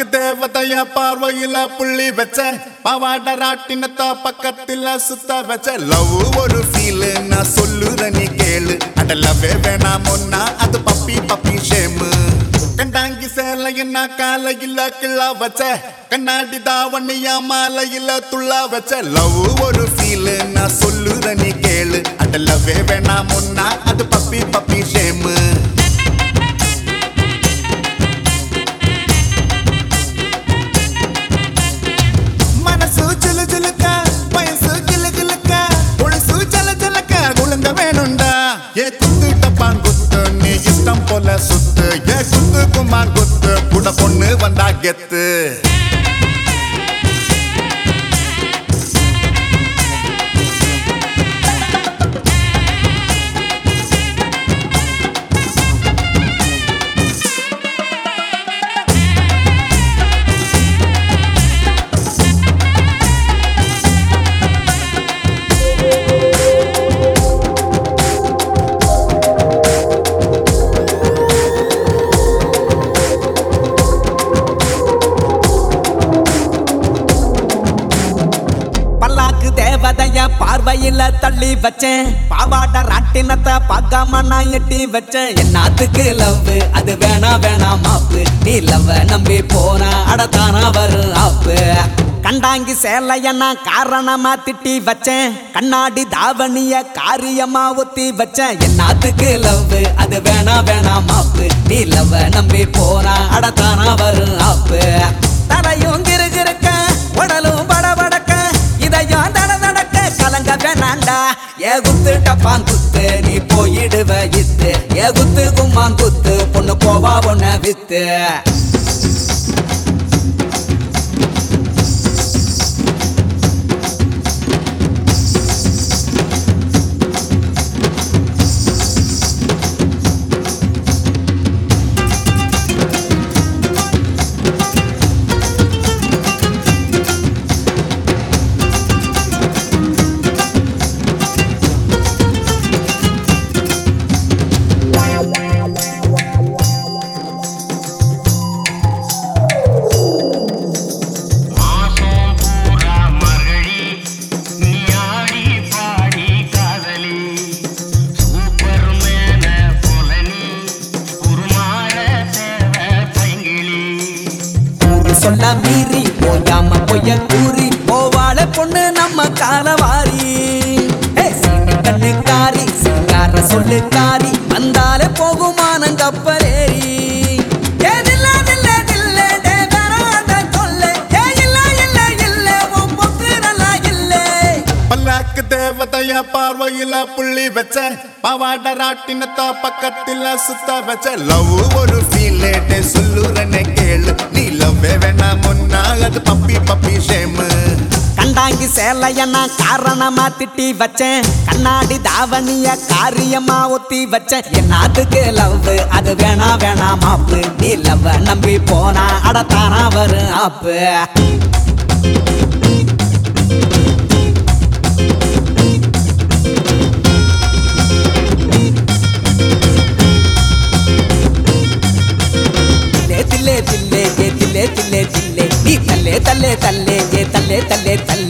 தேவதைய பார்வையில புள்ளி வச்ச பாவாட ராட்டினத்த பக்கத்துல சுத்த வச்ச லவ் ஒரு ஃபீல் நான் சொல்லுற நீ கேளு அட லவ்வே வேணாம் ஒன்னா அது பப்பி பப்பி ஷேமு கண்டாங்கி சேலையின்னா காலையில கிள்ளா வச்ச கண்ணாடி தாவணியா மாலையில துள்ளா வச்ச லவ் ஒரு ஃபீல் நான் சொல்லுற நீ கேளு அட லவ்வே வேணாம் ஒன்னா அது பப்பி பப்பி ஷேமு மனசு சிலு சிலுக்க வயசு கிளு கிளுக்க ஒழுசு ஜல ஜலக்க குழுங்க வேணுண்டா ஏ குத்து டப்பான் குத்து நீ இஷ்டம் போல சுத்து ஏ குத்து குமான் குத்து கூட பொண்ணு வந்தா கெத்து பல்லாக்கு தேவதைய பார்வையில தள்ளி வச்சேன் பாவாட ராட்டினத்தை பார்க்காம நான் எட்டி வச்சேன் என்னத்துக்கு லவ் அது வேணா வேணா மாப்பு நீ லவ் நம்பி போனா அடத்தானா வரும் ஆப்பு கண்டாங்கி சேலைய நான் காரணமா திட்டி வச்சேன் கண்ணாடி தாவணிய காரியமா ஒத்தி வச்சேன் என்னத்துக்கு லவ் அது வேணா வேணா மாப்பு நீ லவ் நம்பி போனா அடத்தானா வரும் ஆப்பு தரையும் கிருகிருக்க உடலும் படபடக்க இதையும் தட தடக்க கலங்க வேணாண்டா ஏ குத்து டப்பான் குத்து நீ போயிடுவ இத்து ஏ குத்து கும்மான் குத்து பொண்ணு போவா பொண்ண வித்து மாசம் பூரா மரளி நீ ஆடி பாடி காதலி சூப்பர் மேன போல நீ உருமாற தேவை பைங்கிளி ஊரு சொல்ல மீறி போயாம பொய்ய கூறி போவாள பொண்ணு நம்ம காலவாரி ஏய், சீனி கண்ணுக்காரி சிங்கார சொல்லுக்காரி வந்தாலே போகுமானம் கப்பலேறி ஏ தில்ல, தில்ல, தில்ல, டே வராத தொல்லை. ஏ இல்ல, இல்ல, இல்ல, உன் பொக்கு நல்லா இல்லை பல்லாக்கு தேவதைய பார்வையில புள்ளி வச்ச பாவாட ராட்டினத்த பக்கத்துல சுத்த வச்ச லவ் ஒரு ஃபீல் சொல்லுறனே கேளு நீ லவ்வே வேணாம் ஒன்னா அது பப்பி பப்பி ஷேமு கண்டாங்கி சேலைய நான் காரணமா திட்டி வச்சேன் கண்ணாடி தாவணிய காரியமா ஒத்தி வச்சேன் என்னத்துக்கு லவ் அது வேணா வேணா மாப்பு நீ லவ் நம்பி போனா அடத்தானா வரும் ஆப்பு தில்லே தில்லே தில்லே ஏ தில்லே தில்லே தில்லே நீ தல்லே தல்லே தல்லே ஏ தல்லே தல்லே தல்லே